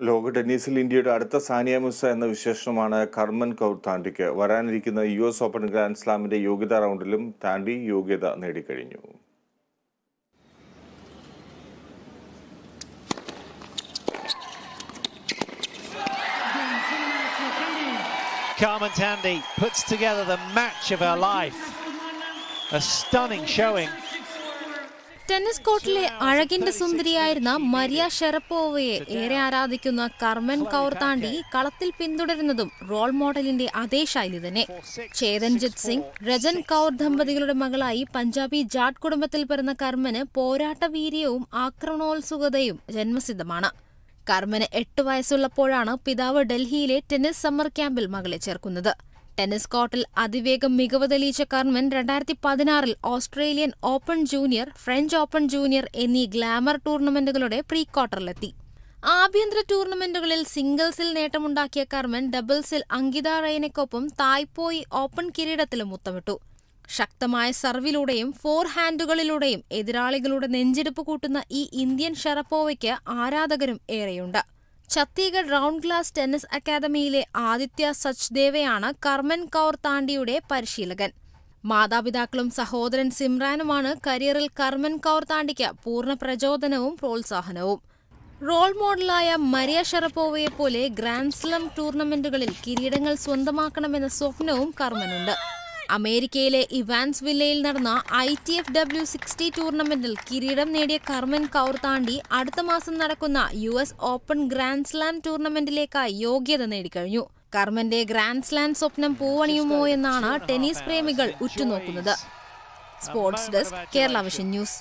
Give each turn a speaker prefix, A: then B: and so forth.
A: ലോക ടെന്നീസിൽ ഇന്ത്യയുടെ അടുത്ത സാനിയ മിർസ എന്ന വിശേഷണമാണ് കർമൻ കൗർ താണ്ടിക്ക് വരാനിരിക്കുന്ന യു എസ് ഓപ്പൺ ഗ്രാൻഡ് സ്ലാമിന്റെ യോഗ്യതാ റൗണ്ടിലും താണ്ടി യോഗ്യത നേടിക്കഴിഞ്ഞു
B: Carmen Tandy puts together the match of her life. A stunning showing.
C: Tennis കോർട്ടിലെ അഴകിന്റെ സുന്ദരിയായിരുന്ന മരിയ ഷെറപ്പോവയെ ഏറെ ആരാധിക്കുന്ന കർമൻ കൗർ താണ്ടി കളത്തിൽ പിന്തുടരുന്നതും റോൾ മോഡലിന്റെ അതേ ശൈലി തന്നെ ചേതൻജിത് സിംഗ് രജൻ കൗർ ദമ്പതികളുടെ മകളായി പഞ്ചാബി ജാട്ട് കുടുംബത്തിൽ പിറന്ന കർമ്മന് പോരാട്ട വീര്യവും ആക്രമണോത്സുകതയും ജന്മസിദ്ധമാണ് കർമ്മന് എട്ട് വയസ്സുള്ളപ്പോഴാണ് പിതാവ് ഡൽഹിയിലെ ടെന്നീസ് സമ്മർ ക്യാമ്പിൽ മകളെ ചേർക്കുന്നത് ടെന്നീസ് കോർട്ടിൽ അതിവേഗം മികവ് തെളിയിച്ച കർമ്മൻ രണ്ടായിരത്തി പതിനാറിൽ Australian open junior French open junior എന്നീ ഗ്ലാമർ ടൂർണമെന്റുകളുടെ പ്രീ ക്വാർട്ടറിലെത്തി ആഭ്യന്തര ടൂർണമെന്റുകളിൽ സിംഗിൾസിൽ നേട്ടമുണ്ടാക്കിയ കർമ്മൻ ഡബിൾസിൽ അങ്കിത റെയ്നക്കൊപ്പം തായ്പോയി ഓപ്പൺ കിരീടത്തിലും മുത്തമിട്ടു ശക്തമായ സർവിലൂടെയും ഫോർ ഹാൻഡുകളിലൂടെയും എതിരാളികളുടെ നെഞ്ചിടിപ്പ് കൂട്ടുന്ന ഈ ഇന്ത്യൻ ഷറപ്പോവയ്ക്ക് ആരാധകരും ഏറെയുണ്ട് ഛത്തീഗഡ് റൗണ്ട് ഗ്ലാസ് ടെന്നീസ് അക്കാദമിയിലെ ആദിത്യ സച്ദേവയാണ് കർമൻ കൗർ താണ്ടിയുടെ പരിശീലകൻ മാതാപിതാക്കളും സഹോദരൻ സിമ്രാനുമാണ് കരിയറിൽ കർമൻ കൗർ താണ്ടിക്ക് പൂർണ്ണ പ്രചോദനവും പ്രോത്സാഹനവും റോൾ മോഡലായ മരിയ ഷറപ്പോവയെ പോലെ ഗ്രാൻഡ് സ്ലം ടൂർണമെന്റുകളിൽ കിരീടങ്ങൾ സ്വന്തമാക്കണമെന്ന സ്വപ്നവും കർമ്മനുണ്ട് അമേരിക്കയിലെ ഇവാൻസ് വില്ലയിൽ നടന്ന I T F W sixty ടൂർണമെന്റിൽ കിരീടം നേടിയ കർമ്മൻ കൗർ താണ്ടി അടുത്ത മാസം നടക്കുന്ന U S open grand slam ടൂർണമെന്റിലേക്കായി യോഗ്യത നേടിക്കഴിഞ്ഞു കർമ്മന്റെ ഗ്രാൻഡ് സ്ലാം സ്വപ്നം പൂവണിയുമോ എന്നാണ് ടെന്നീസ് പ്രേമികൾ ഉറ്റുനോക്കുന്നത് sports desk Kerala vision news